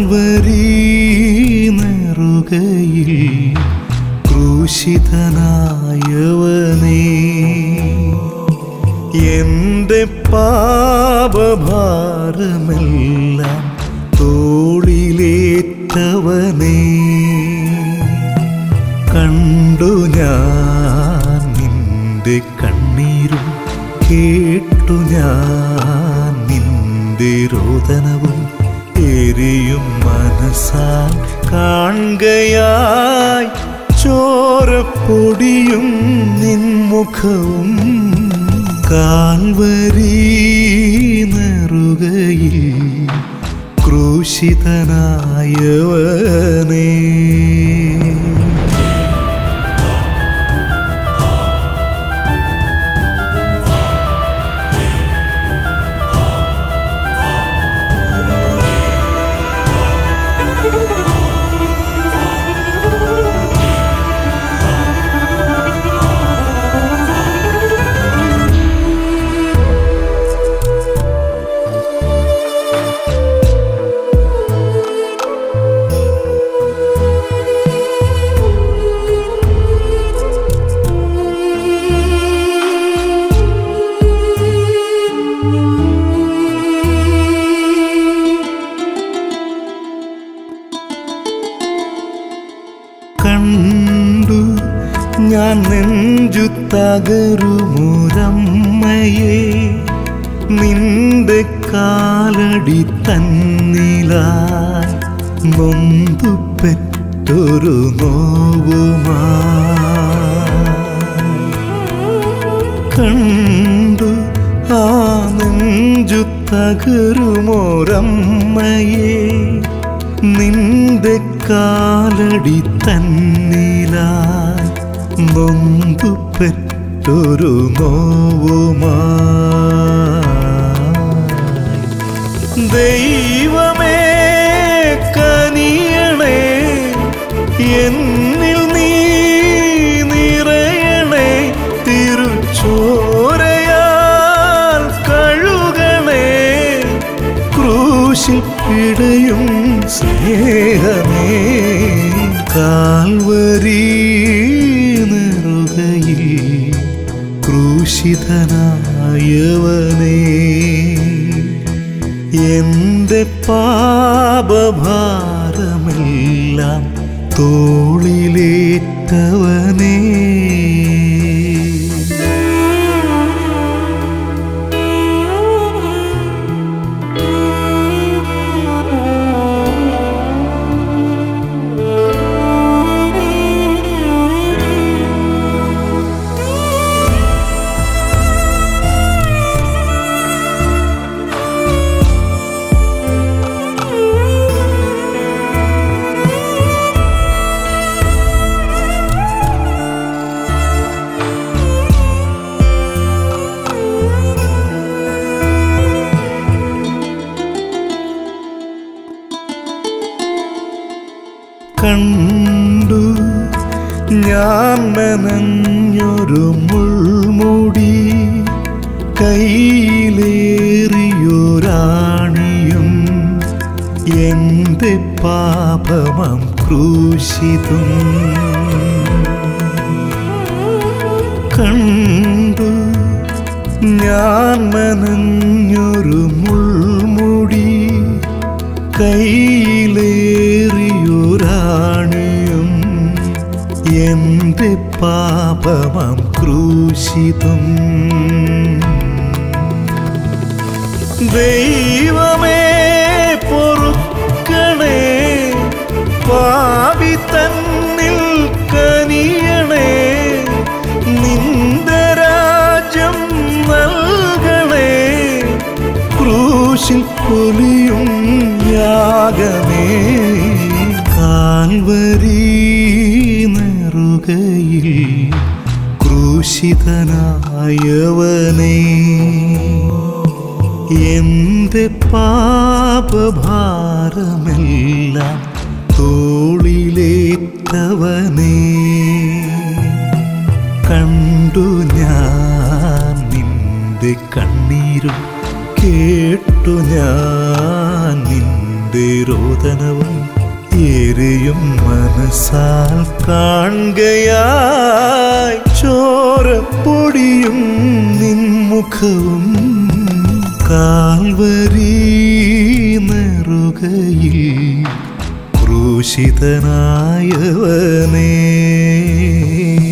Calvary നെറുകയിൽ ക്രൂശിതനായവനേ എന്റെ പാപഭാരമെല്ലാം തോളിലേറ്റവനേ കണ്ടു ഞാൻ നിന്റെ കണ്ണീരും കേട്ടു ഞാൻ നിന്റെ രോദനവും എരിയും മനസ്സാൽ കാണുകയായി ചോരപ്പൊടിയും നിൻമുഖവും കാൽവരി നെറുകയിൽ ക്രൂശിതനായവനേ കണ്ടു ഞാൻ നെഞ്ചു തകരുമുരമ്മയെ നിന്റെ കാലടി തന്നിലായി നൊന്തു പെറ്റൊരു നോവുമാ കണ്ടു ആ നെഞ്ചു തകരുമോരമ്മയെ നിന്റെ കാലടി തന്നിലായി നൊന്തു പെറ്റൊരു നോവുമാ ദൈവമേ കനിയണേ എന്നിൽ നീ നിറയണേ തിരുച്ചോരയാൽ കഴുകണേ ക്രൂശിൽ പിടയും സ്നേഹമേ കാൽവരി നെറുകയിൽ ക്രൂശിതനായവനേ എന്റെ പാപഭാരമെല്ലാം തോളിലേറ്റവനേ കണ്ടു ഞാൻ നനഞ്ഞൊരു മുൾമുടി കയ്യിലേറിയൊരാണിയും എന്റെ പാപമം ക്രൂശിതും കണ്ടു ഞാൻ നനഞ്ഞൊരു മുൾമുടി കയ്യിലേറിയൊരാണിയും എന്റെ പാപമം ക്രൂശിതും ദൈവമേ പൊറുക്കണേ പാപി തന്നിൽ കനിയണേ നിന്റെ രാജ്യം നൽകണേ ക്രൂശിൽ പൊലിയും യാഗമേ കാൽവരി നെറുകയിൽ ക്രൂശിതനായവനേ എന്റെ പാപഭാരമെല്ലാം തോളിലേറ്റവനേ കണ്ടു ഞാൻ നിന്റെ കണ്ണീരും കേട്ടു ഞാൻ നിന്റെ രോദന മരണവും എരിയും മനസ്സാൽ കാണുകയായി ചോരപ്പൊടിയും നിൻമുഖവും കാൽവരി നെറുകയിൽ ക്രൂശിതനായവനേ